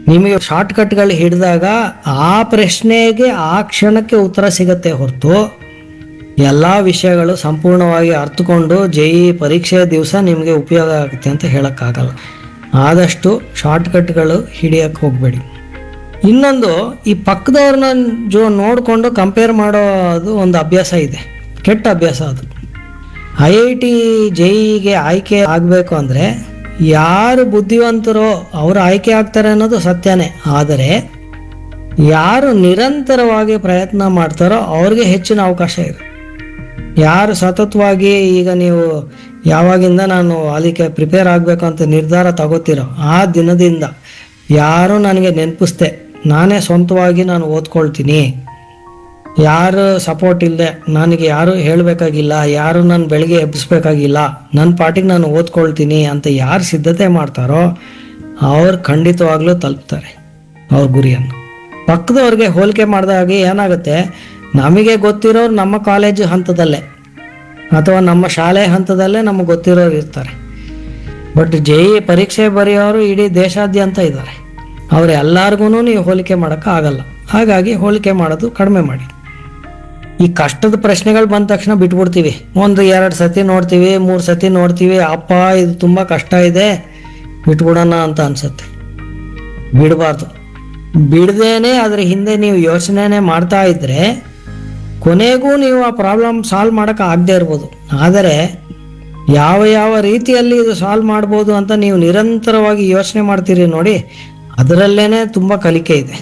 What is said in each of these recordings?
ನಿಮಗೆ ಶಾರ್ಟ್ ಕಟ್ಗಳು ಹಿಡಿದಾಗ ಆ ಪ್ರಶ್ನೆಗೆ ಆ ಕ್ಷಣಕ್ಕೆ ಉತ್ತರ ಸಿಗತ್ತೆ ಹೊರತು ಎಲ್ಲ ವಿಷಯಗಳು ಸಂಪೂರ್ಣವಾಗಿ ಅರ್ಥಕೊಂಡು ಜೆ ಇ ಪರೀಕ್ಷೆಯ ದಿವಸ ನಿಮಗೆ ಉಪಯೋಗ ಆಗುತ್ತೆ ಅಂತ ಹೇಳೋಕ್ಕಾಗಲ್ಲ ಆದಷ್ಟು ಶಾರ್ಟ್ ಕಟ್ಗಳು ಹಿಡಿಯೋಕ್ಕೆ ಹೋಗಬೇಡಿ ಇನ್ನೊಂದು ಈ ಪಕ್ಕದವ್ರನ್ನ ಜೋ ನೋಡಿಕೊಂಡು ಕಂಪೇರ್ ಮಾಡೋದು ಒಂದು ಅಭ್ಯಾಸ ಇದೆ ಕೆಟ್ಟ ಅಭ್ಯಾಸ ಅದು ಐ ಐ ಟಿ ಜೆ ಇಗೆ ಆಯ್ಕೆ ಆಗಬೇಕು ಅಂದರೆ ಯಾರು ಬುದ್ಧಿವಂತರೋ ಅವರು ಆಯ್ಕೆ ಆಗ್ತಾರೆ ಅನ್ನೋದು ಸತ್ಯನೇ ಆದರೆ ಯಾರು ನಿರಂತರವಾಗಿ ಪ್ರಯತ್ನ ಮಾಡ್ತಾರೋ ಅವ್ರಿಗೆ ಹೆಚ್ಚಿನ ಅವಕಾಶ ಇದೆ ಯಾರು ಸತತವಾಗಿ ಈಗ ನೀವು ಯಾವಾಗಿಂದ ನಾನು ಅದಕ್ಕೆ ಪ್ರಿಪೇರ್ ಆಗಬೇಕು ಅಂತ ನಿರ್ಧಾರ ತಗೋತೀರೋ ಆ ದಿನದಿಂದ ಯಾರು ನನಗೆ ನೆನಪಿಸ್ದೆ ನಾನೇ ಸ್ವಂತವಾಗಿ ನಾನು ಓದ್ಕೊಳ್ತೀನಿ ಯಾರು ಸಪೋರ್ಟ್ ಇಲ್ಲದೆ ನನಗೆ ಯಾರು ಹೇಳಬೇಕಾಗಿಲ್ಲ ಯಾರು ನಾನು ಬೆಳಗ್ಗೆ ಎಬ್ಬಿಸ್ಬೇಕಾಗಿಲ್ಲ ನನ್ನ ಪಾಟಿಗೆ ನಾನು ಓದ್ಕೊಳ್ತೀನಿ ಅಂತ ಯಾರು ಸಿದ್ಧತೆ ಮಾಡ್ತಾರೋ ಅವ್ರು ಖಂಡಿತವಾಗ್ಲೂ ತಲುಪ್ತಾರೆ ಅವ್ರ ಗುರಿಯನ್ನು ಪಕ್ಕದವ್ರಿಗೆ ಹೋಲಿಕೆ ಮಾಡಿದಾಗ ಏನಾಗುತ್ತೆ ನಮಗೆ ಗೊತ್ತಿರೋರು ನಮ್ಮ ಕಾಲೇಜು ಹಂತದಲ್ಲೇ ಅಥವಾ ನಮ್ಮ ಶಾಲೆ ಹಂತದಲ್ಲೇ ನಮಗೆ ಗೊತ್ತಿರೋರು ಇರ್ತಾರೆ ಬಟ್ ಜೆ ಇ ಪರೀಕ್ಷೆ ಬರೆಯೋರು ಇಡೀ ದೇಶಾದ್ಯಂತ ಇದ್ದಾರೆ ಅವ್ರು ಎಲ್ಲರಿಗೂ ನೀವು ಹೋಲಿಕೆ ಮಾಡೋಕ್ಕೆ ಆಗಲ್ಲ ಹಾಗಾಗಿ ಹೋಲಿಕೆ ಮಾಡೋದು ಕಡಿಮೆ ಮಾಡಿ ಈ ಕಷ್ಟದ ಪ್ರಶ್ನೆಗಳು ಬಂದ ತಕ್ಷಣ ಬಿಟ್ಬಿಡ್ತೀವಿ ಒಂದು ಎರಡು ಸತಿ ನೋಡ್ತೀವಿ ಮೂರು ಸತಿ ನೋಡ್ತೀವಿ ಅಪ್ಪ ಇದು ತುಂಬ ಕಷ್ಟ ಇದೆ ಬಿಟ್ಬಿಡೋಣ ಅಂತ ಅನ್ಸುತ್ತೆ ಬಿಡಬಾರ್ದು ಬಿಡದೇನೆ ಅದ್ರ ಹಿಂದೆ ನೀವು ಯೋಚನೆನೇ ಮಾಡ್ತಾ ಇದ್ರೆ ಕೊನೆಗೂ ನೀವು ಆ ಪ್ರಾಬ್ಲಮ್ ಸಾಲ್ವ್ ಮಾಡೋಕೆ ಆಗದೆ ಇರ್ಬೋದು ಆದರೆ ಯಾವ ಯಾವ ರೀತಿಯಲ್ಲಿ ಇದು ಸಾಲ್ವ್ ಮಾಡ್ಬೋದು ಅಂತ ನೀವು ನಿರಂತರವಾಗಿ ಯೋಚನೆ ಮಾಡ್ತೀರಿ ನೋಡಿ ಅದರಲ್ಲೇನೆ ತುಂಬ ಕಲಿಕೆ ಇದೆ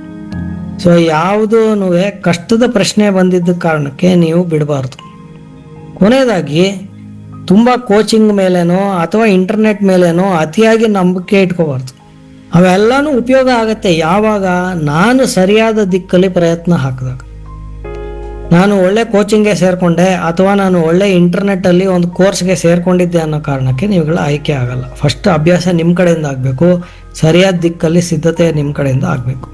ಸೊ ಯಾವುದೂ ಕಷ್ಟದ ಪ್ರಶ್ನೆ ಬಂದಿದ್ದ ಕಾರಣಕ್ಕೆ ನೀವು ಬಿಡಬಾರ್ದು ಕೊನೆಯದಾಗಿ ತುಂಬ ಕೋಚಿಂಗ್ ಮೇಲೇನೋ ಅಥವಾ ಇಂಟರ್ನೆಟ್ ಮೇಲೇನೋ ಅತಿಯಾಗಿ ನಂಬಿಕೆ ಇಟ್ಕೋಬಾರ್ದು ಅವೆಲ್ಲನೂ ಉಪಯೋಗ ಆಗತ್ತೆ ಯಾವಾಗ ನಾನು ಸರಿಯಾದ ದಿಕ್ಕಲ್ಲಿ ಪ್ರಯತ್ನ ಹಾಕಿದಾಗ ನಾನು ಒಳ್ಳೆ ಕೋಚಿಂಗ್ಗೆ ಸೇರಿಕೊಂಡೆ ಅಥವಾ ನಾನು ಒಳ್ಳೆ ಇಂಟರ್ನೆಟ್ಟಲ್ಲಿ ಒಂದು ಕೋರ್ಸ್ಗೆ ಸೇರ್ಕೊಂಡಿದ್ದೆ ಅನ್ನೋ ಕಾರಣಕ್ಕೆ ನೀವುಗಳ ಆಯ್ಕೆ ಆಗಲ್ಲ ಫಸ್ಟ್ ಅಭ್ಯಾಸ ನಿಮ್ಮ ಕಡೆಯಿಂದ ಆಗಬೇಕು ಸರಿಯಾದ ದಿಕ್ಕಲ್ಲಿ ಸಿದ್ಧತೆ ನಿಮ್ಮ ಕಡೆಯಿಂದ ಆಗಬೇಕು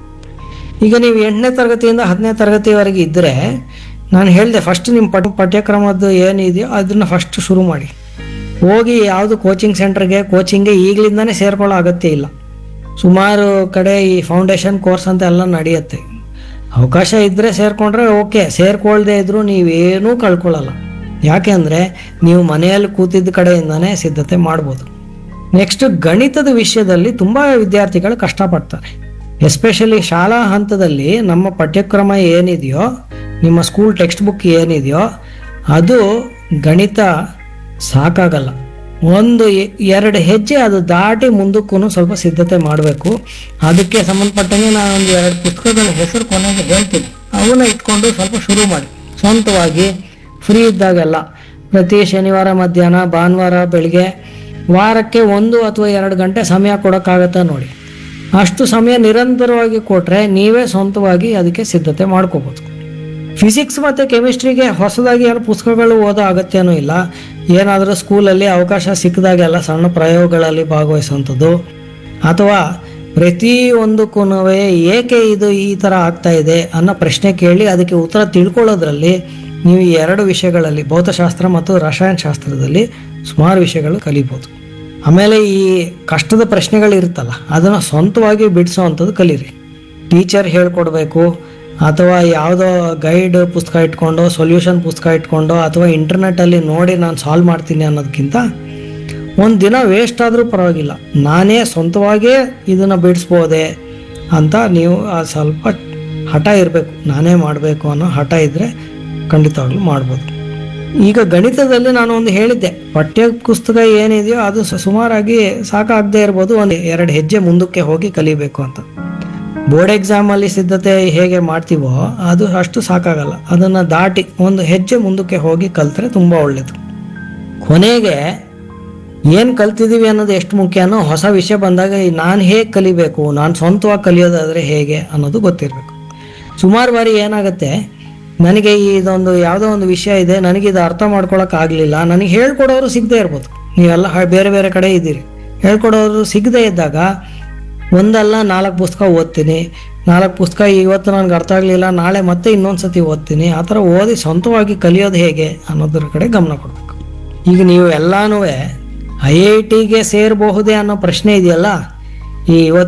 ಈಗ ನೀವು ಎಂಟನೇ ತರಗತಿಯಿಂದ ಹತ್ತನೇ ತರಗತಿವರೆಗೆ ಇದ್ದರೆ ನಾನು ಹೇಳಿದೆ ಫಸ್ಟ್ ನಿಮ್ಮ ಪಠ ಪಠ್ಯಕ್ರಮದ್ದು ಏನಿದೆಯೋ ಅದನ್ನು ಫಸ್ಟ್ ಶುರು ಮಾಡಿ ಹೋಗಿ ಯಾವುದು ಕೋಚಿಂಗ್ ಸೆಂಟರ್ಗೆ ಕೋಚಿಂಗ್ಗೆ ಈಗಲಿಂದನೇ ಸೇರ್ಕೊಳ್ಳೋ ಅಗತ್ಯ ಇಲ್ಲ ಸುಮಾರು ಕಡೆ ಈ ಫೌಂಡೇಶನ್ ಕೋರ್ಸ್ ಅಂತ ಎಲ್ಲ ನಡೆಯುತ್ತೆ ಅವಕಾಶ ಇದ್ದರೆ ಸೇರಿಕೊಂಡ್ರೆ ಓಕೆ ಸೇರ್ಕೊಳ್ದೇ ಇದ್ರೂ ನೀವೇನೂ ಕಳ್ಕೊಳ್ಳಲ್ಲ ಯಾಕೆ ಅಂದರೆ ನೀವು ಮನೆಯಲ್ಲಿ ಕೂತಿದ್ದ ಕಡೆಯಿಂದನೇ ಸಿದ್ಧತೆ ಮಾಡ್ಬೋದು ನೆಕ್ಸ್ಟ್ ಗಣಿತದ ವಿಷಯದಲ್ಲಿ ತುಂಬ ವಿದ್ಯಾರ್ಥಿಗಳು ಕಷ್ಟಪಡ್ತಾರೆ ಎಸ್ಪೆಷಲಿ ಶಾಲಾ ಹಂತದಲ್ಲಿ ನಮ್ಮ ಪಠ್ಯಕ್ರಮ ಏನಿದೆಯೋ ನಿಮ್ಮ ಸ್ಕೂಲ್ ಟೆಕ್ಸ್ಟ್ ಬುಕ್ ಏನಿದೆಯೋ ಅದು ಗಣಿತ ಸಾಕಾಗಲ್ಲ ಒಂದು ಎ- ಎರಡು ಹೆಜ್ಜೆ ಅದು ದಾಟಿ ಮುಂದಕ್ಕೂ ಸ್ವಲ್ಪ ಸಿದ್ಧತೆ ಮಾಡಬೇಕು ಅದಕ್ಕೆ ಸಂಬಂಧಪಟ್ಟಂಗೆ ನಾನು ಒಂದು ಎರಡು ಪುಸ್ತಕಗಳ ಹೆಸರು ಕೊನೆಗೆ ಹೇಳ್ತೀನಿ ಅವನ್ನ ಇಟ್ಕೊಂಡು ಸ್ವಲ್ಪ ಶುರು ಮಾಡಿ ಸ್ವಂತವಾಗಿ ಫ್ರೀ ಇದ್ದಾಗೆಲ್ಲ ಪ್ರತಿ ಶನಿವಾರ ಮಧ್ಯಾಹ್ನ ಭಾನುವಾರ ಬೆಳಿಗ್ಗೆ ವಾರಕ್ಕೆ ಒಂದು ಅಥವಾ ಎರಡು ಗಂಟೆ ಸಮಯ ಕೊಡೋಕ್ಕಾಗತ್ತಾ ನೋಡಿ ಅಷ್ಟು ಸಮಯ ನಿರಂತರವಾಗಿ ಕೊಟ್ಟರೆ ನೀವೇ ಸ್ವಂತವಾಗಿ ಅದಕ್ಕೆ ಸಿದ್ಧತೆ ಮಾಡ್ಕೋಬೋದು ಫಿಸಿಕ್ಸ್ ಮತ್ತು ಕೆಮಿಸ್ಟ್ರಿಗೆ ಹೊಸದಾಗಿ ಏನು ಪುಸ್ತಕಗಳು ಓದೋ ಅಗತ್ಯನೂ ಇಲ್ಲ ಏನಾದರೂ ಸ್ಕೂಲಲ್ಲಿ ಅವಕಾಶ ಸಿಕ್ಕಿದಾಗೆಲ್ಲ ಸಣ್ಣ ಪ್ರಯೋಗಗಳಲ್ಲಿ ಭಾಗವಹಿಸುವಂಥದ್ದು ಅಥವಾ ಪ್ರತಿ ಒಂದಕ್ಕೂ ಏಕೆ ಇದು ಈ ಥರ ಆಗ್ತಾ ಇದೆ ಅನ್ನೋ ಪ್ರಶ್ನೆ ಕೇಳಿ ಅದಕ್ಕೆ ಉತ್ತರ ತಿಳ್ಕೊಳ್ಳೋದ್ರಲ್ಲಿ ನೀವು ಈ ಎರಡು ವಿಷಯಗಳಲ್ಲಿ ಭೌತಶಾಸ್ತ್ರ ಮತ್ತು ರಸಾಯನಶಾಸ್ತ್ರದಲ್ಲಿ ಸುಮಾರು ವಿಷಯಗಳು ಕಲಿಬೋದು ಆಮೇಲೆ ಈ ಕಷ್ಟದ ಪ್ರಶ್ನೆಗಳು ಇರುತ್ತಲ್ಲ ಅದನ್ನು ಸ್ವಂತವಾಗಿ ಬಿಡಿಸೋವಂಥದ್ದು ಕಲೀರಿ ಟೀಚರ್ ಹೇಳ್ಕೊಡ್ಬೇಕು ಅಥವಾ ಯಾವುದೋ ಗೈಡ್ ಪುಸ್ತಕ ಇಟ್ಕೊಂಡು ಸೊಲ್ಯೂಷನ್ ಪುಸ್ತಕ ಇಟ್ಕೊಂಡು ಅಥವಾ ಇಂಟರ್ನೆಟ್ಟಲ್ಲಿ ನೋಡಿ ನಾನು ಸಾಲ್ವ್ ಮಾಡ್ತೀನಿ ಅನ್ನೋದಕ್ಕಿಂತ ಒಂದು ದಿನ ವೇಸ್ಟ್ ಆದರೂ ಪರವಾಗಿಲ್ಲ ನಾನೇ ಸ್ವಂತವಾಗೇ ಇದನ್ನು ಬಿಡಿಸ್ಬೋದೆ ಅಂತ ನೀವು ಆ ಸ್ವಲ್ಪ ಹಠ ಇರಬೇಕು ನಾನೇ ಮಾಡಬೇಕು ಅನ್ನೋ ಹಠ ಇದ್ದರೆ ಖಂಡಿತವಾಗ್ಲೂ ಮಾಡ್ಬೋದು ಈಗ ಗಣಿತದಲ್ಲಿ ನಾನು ಒಂದು ಹೇಳಿದ್ದೆ ಪಠ್ಯ ಪುಸ್ತಕ ಏನಿದೆಯೋ ಅದು ಸ- ಸುಮಾರಾಗಿ ಸಾಕಾಗದೇ ಇರ್ಬೋದು ಒಂದು ಎರಡು ಹೆಜ್ಜೆ ಮುಂದಕ್ಕೆ ಹೋಗಿ ಕಲಿಬೇಕು ಅಂತ ಬೋರ್ಡ್ ಎಕ್ಸಾಮಲ್ಲಿ ಸಿದ್ಧತೆ ಹೇಗೆ ಮಾಡ್ತೀವೋ ಅದು ಅಷ್ಟು ಸಾಕಾಗಲ್ಲ ಅದನ್ನು ದಾಟಿ ಒಂದು ಹೆಜ್ಜೆ ಮುಂದಕ್ಕೆ ಹೋಗಿ ಕಲ್ತ್ರೆ ತುಂಬ ಒಳ್ಳೆಯದು ಕೊನೆಗೆ ಏನು ಕಲ್ತಿದ್ದೀವಿ ಅನ್ನೋದು ಎಷ್ಟು ಮುಖ್ಯನೋ ಹೊಸ ವಿಷಯ ಬಂದಾಗ ನಾನು ಹೇಗೆ ಕಲಿಬೇಕು ನಾನು ಸ್ವಂತವಾಗಿ ಕಲಿಯೋದಾದರೆ ಹೇಗೆ ಅನ್ನೋದು ಗೊತ್ತಿರಬೇಕು ಸುಮಾರು ಬಾರಿ ಏನಾಗುತ್ತೆ ನನಗೆ ಇದೊಂದು ಯಾವುದೋ ಒಂದು ವಿಷಯ ಇದೆ ನನಗೆ ಇದು ಅರ್ಥ ಮಾಡ್ಕೊಳಕ್ ಆಗಲಿಲ್ಲ ನನಗೆ ಹೇಳ್ಕೊಡೋರು ಸಿಗದೆ ಇರ್ಬೋದು ನೀವೆಲ್ಲ ಹ- ಬೇರೆ ಬೇರೆ ಕಡೆ ಇದ್ದೀರಿ ಹೇಳ್ಕೊಡೋರು ಸಿಗದೆ ಇದ್ದಾಗ ಒಂದಲ್ಲ ನಾಲ್ಕು ಪುಸ್ತಕ ಓದ್ತೀನಿ ನಾಲ್ಕು ಪುಸ್ತಕ ಇವತ್ತು ನನಗೆ ಅರ್ಥ ಆಗಲಿಲ್ಲ ನಾಳೆ ಮತ್ತೆ ಇನ್ನೊಂದು ಸತಿ ಓದ್ತೀನಿ ಆ ಥರ ಓದಿ ಸ್ವಂತವಾಗಿ ಕಲಿಯೋದು ಹೇಗೆ ಅನ್ನೋದ್ರ ಕಡೆ ಗಮನ ಕೊಡಬೇಕು ಈಗ ನೀವು ಎಲ್ಲಾನು ಐ ಐ ಟಿಗೆ ಸೇರಬಹುದೇ ಅನ್ನೋ ಪ್ರಶ್ನೆ ಇದೆಯಲ್ಲ ಈ ಇವತ್ತು